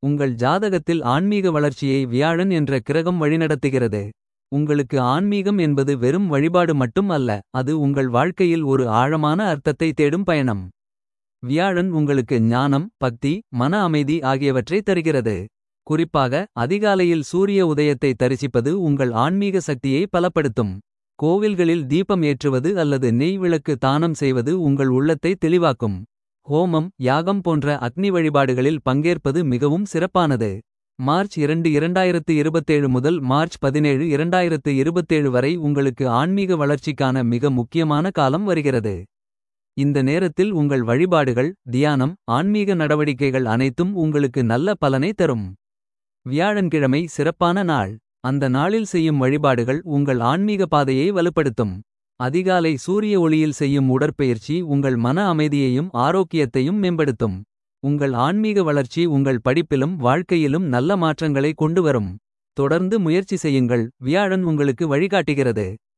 உங்கள் ஜாதகத்தில் ஆன்மீக வளர்ச்சியை வியாழன் என்ற கிரகம் வழிநடத்துகிறது. உங்களுக்கு ஆன்மீகம் என்பது வெறும் வழிபாடு மட்டும் அல்ல. அது உங்கள் வாழ்க்கையில் ஒரு ஆழமான அர்த்தத்தை தேடும் பயணம். வியாழன் உங்களுக்கு ஞானம் பக்தி மன அமைதி ஆகியவற்றை தருகிறது. குறிப்பாக அதிகாலையில் சூரிய உதயத்தை தரிசிப்பது உங்கள் ஆன்மீக சக்தியை பலப்படுத்தும். கோவில்களில் தீபம் ஏற்றுவது அல்லது நெய் விளக்கு தானம் செய்வது உங்கள் உள்ளத்தை தெளிவாக்கும். ஹோமம் யாகம் போன்ற அக்னி வழிபாடுகளில் பங்கேற்பது மிகவும் சிறப்பானது. மார்ச் 2 2027 முதல் மார்ச் 17 2027 வரை உங்களுக்கு ஆன்மீக வளர்ச்சிக்கான மிக முக்கியமான காலம் வருகிறது. இந்த நேரத்தில் உங்கள் வழிபாடுகள் தியானம் ஆன்மீக நடவடிக்கைகள் அனைத்தும் உங்களுக்கு நல்ல பலனை தரும். வியாழன்கிழமை சிறப்பான நாள். அந்த நாளில் செய்யும் வழிபாடுகள் உங்கள் ஆன்மீக பாதையை வலுப்படுத்தும். அதிகாலை சூரிய ஒளியில் செய்யும் உடற்பயிற்சி உங்கள் மன அமைதியையும் ஆரோக்கியத்தையும் மேம்படுத்தும். உங்கள் ஆன்மீக வளர்ச்சி உங்கள் படிப்பிலும் வாழ்க்கையிலும் நல்ல மாற்றங்களை கொண்டு வரும். தொடர்ந்து முயற்சி செய்யுங்கள் வியாழன் உங்களுக்கு வழிகாட்டுகிறது.